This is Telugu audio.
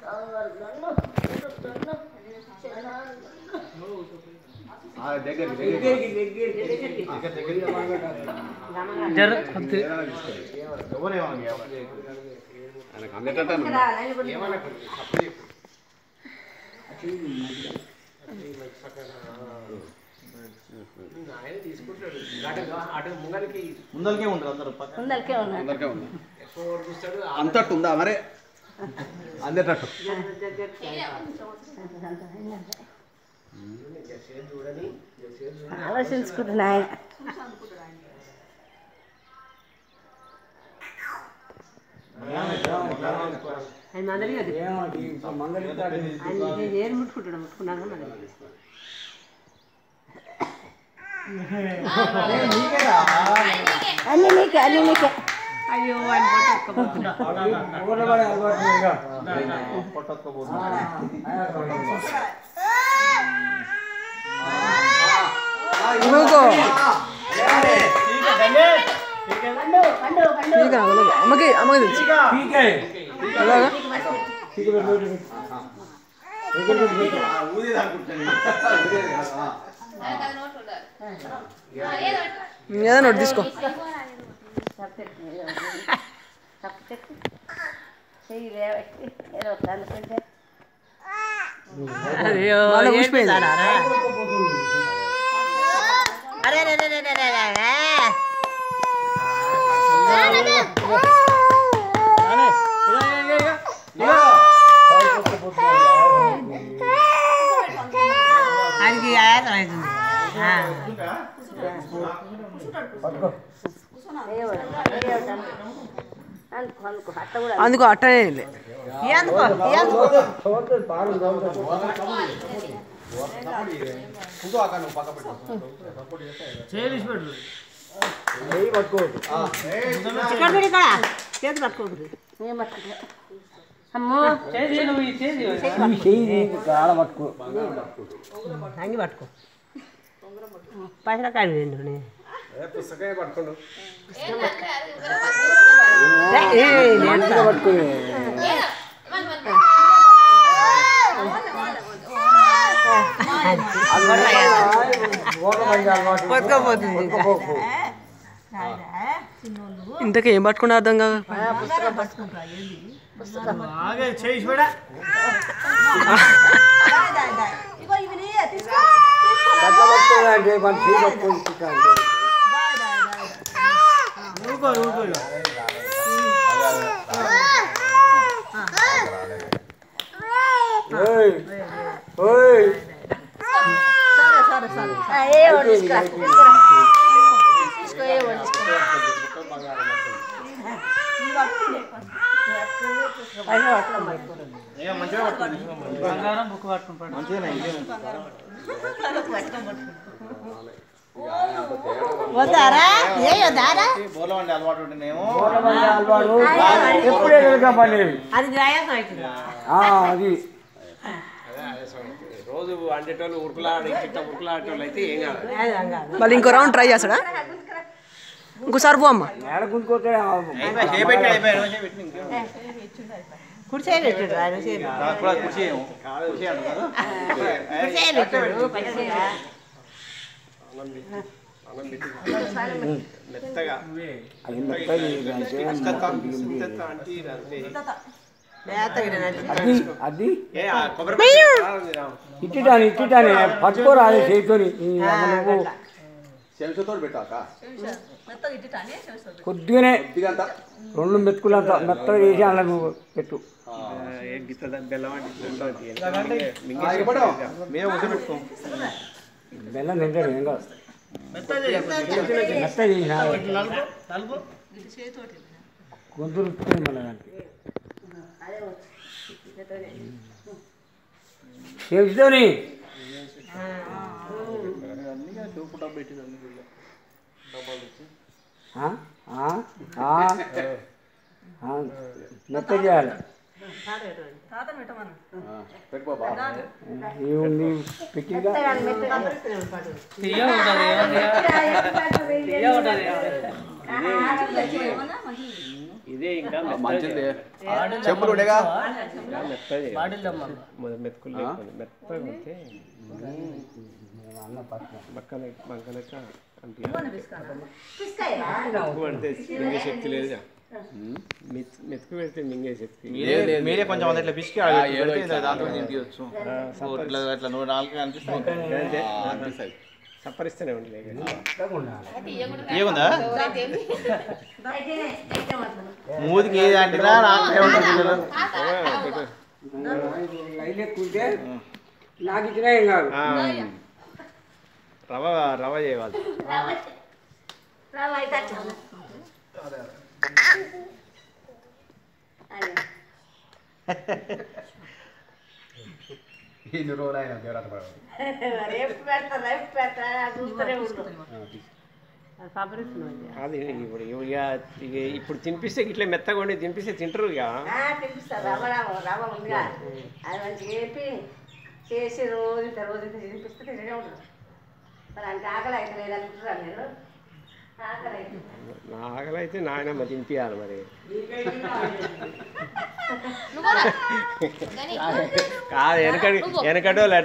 జర కొద్ది ముందరికే ఉంటారు అందరు ముందరికే ఉన్నా అందరికే ఉంది అంతట్టు ఉందా మరే అందేటట్టు ఆలోచించుకుంటున్నా ఆయన ఏరు ముట్టుకుంటాడు ముట్టుకున్నాక మరి అన్ని నీకే అన్ని నీకే అయ్యో ఆయన పట్టుకోబోతున్నా నువ్వుకో పండు పండు పండు పీక నాకు అమ్మకి అమ్మకి తెలుసు అలాగా ఏదైనా ఒకటి తీసుకో తప్పు చెయ్యి లేవట్టి ఏదో అనుకుంటే అయ్యో నాలో ఊసిపోయింది. అరే అరే అరే అరే అరే అరే ఆయనకి ఆయాసం అవుతుంది ఆ. అనుకో అనుకో అట్ట కూడా అందుకో అట్టనే లే. ఈ అందుకో ఈ అందుకో ఇక్కడ చూడు ఇక్కడ చేతి పట్టుకోకూడదు నేను పట్టుకుంటా అమ్మో చేసి నువ్వు ఈ చేసి అంగి పట్టుకో పైసలు కాడి రెండు పట్టుకోపోతుంది ఇంతకీ ఏం పట్టుకున్నా అర్థం కాదు ఆ, ఏ ఒకటి తీసుకురా తీసుకురా. తీసుకో ఏ ఒకటి తీసుకురా బంగారం బుక్ పట్టుకుంటాడు వద్దారా ఏ వద్దారా బోలవండి అలవాటు ఉంటేనేమో ఎప్పుడే వెనుకబడేది అది ఆయాసం అవుతుంది అది రోజు వండేటోళ్ళు ఉరుకులాడి చిట్ట ఉరుకులాడేటోళ్ళు అయితే ఏం కాదు మళ్ళీ ఇంకో రౌండ్ ట్రై చేస్తాడా ఇంకోసారి పో అమ్మ నేల గుంజుకోతే చేపెట్టి అయిపోయారు చేపెట్టి ఇంకేం కుర్చీలు పెట్టాడు ఆయన చేరు కూడా కుర్చీ ఏమో. కుర్చీ అంటారు కదా కుర్చీలు పెట్టాడు పైసలు మెత్తగా అది మెత్తది ఇంత తంపి, ఇంత తంటి అంతే. అది అది ఏ ఆ కొబ్బరి పచ్చడి రాము. ఇట్టిటాని ఇట్టిటాని పట్టుకోరాదు చేతితోని ఈ అమ్మ నువ్వు చెంచుతో పెట్టాక కొద్దిగానే దిగంత రెండు మెతుకులంత మెత్తగా చేసి అలా నువ్వు పెట్టు ఏ గిత్త బెల్లం అంటే ఇట్లా ఉంటుంది. మేము ఉసి పెట్టుకోం బెల్లం తింటాడు ఏం కాదు మెత్త చేసిన గొంతు రుచుతుంది మళ్ళీ దానికి చేతితోని ఆ? ఆ? ఆ? ఆ. మెత్త చేయాలి పెట్టుకోబా ఏముంది పెట్టిగా తీయ ఉంటుంది ఏమన్నా తీయ ఉంటుంది ఇదే ఇంకా మంచిది చెప్పులు ఉండేగా మెత్తది వాడిల్లమ్మ మెతుకులు లేకపోతే మెత్తగా ఉంటే బక్కన బంకనక అంటే మెతుకు పడితే మింగే శక్తి లేదుగా మెత్- మెతుకు పెడితే మింగే శక్తి మీరే మీరే కొంచెం అంత ఇట్లా పిసికి ఆ, ఏదో పెడితే ఇట్లా దాంట్లో తినిపించచ్చు ఇట్లా ఇట్లా నూరు నాలుగు అనిపిస్తాయి ఆ, అనిపిస్తాయి సప్పరిస్తూనే ఉండలే ఏముందా మూతికి ఏది అంటినా నాకే ఉంటుంది పిల్లలు. నాకు ఇచ్చినా ఏం కాదు రవ రవ చేయాలి రావు అయితే అట్లా. అదే. ఇన్ని రోజులు అయినా దేవరాట పడవ. రేపు పెడతా రేపు పెడతా చూస్తూనే ఉండు కాదు ఇప్పుడు ఇక ఇక ఇప్పుడు తినిపిస్తే ఇట్లా మెత్తగా ఉండి తినిపిస్తే తింటారు ఇక ఆ, తినిపిస్తా రవ్వ రవ్వ రవ్వ ఉందిగా అది మంచిగా వేపి చేసి రోజు ఇంత రోజు ఇంత తినిపిస్తే తినే ఉంటాడు మరి ఆయనకి ఆకలి అయితే లేదనుకుంటున్నాను నేను ఆకలి అయితే నా ఆకలి అయితే నాయనమ్మ తినిపించాలి మరి కాదు వెనకటి వెనకటి వాళ్ళు